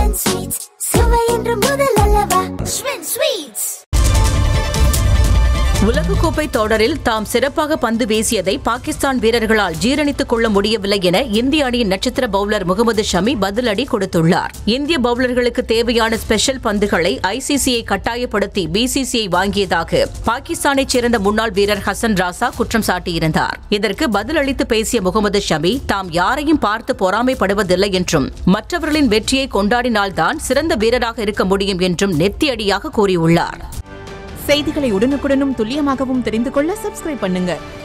Schwinn Sweets. சுவை என்று முதல் அல்லவா Schwinn Sweets. உலகக்கோப்பை தொடரில் தாம் சிறப்பாக பந்து வீசியதை பாகிஸ்தான் வீரர்களால் ஜீரணித்துக் கொள்ள முடியவில்லை என இந்திய அணியின் நட்சத்திர பவுலர் முகமது ஷமி பதிலடி கொடுத்துள்ளார் இந்திய பவுலர்களுக்கு தேவையான ஸ்பெஷல் பந்துகளை ஐசிசியை கட்டாயப்படுத்தி பிசிசிஐ வாங்கியதாக பாகிஸ்தானைச் சேர்ந்த முன்னாள் வீரர் ஹசன் ராசா குற்றம் சாட்டியிருந்தார் இதற்கு பதிலளித்து பேசிய முகமது ஷமி தாம் யாரையும் பார்த்து பொறாமைப்படுவதில்லை என்றும் மற்றவர்களின் வெற்றியை கொண்டாடினால்தான் சிறந்த வீரராக இருக்க முடியும் என்றும் நெத்தியடியாக கூறியுள்ளார் செய்திகளை உடனுக்குடனும் துல்லியமாகவும் தெரிந்து கொள்ள சப்ஸ்கிரைப் பண்ணுங்க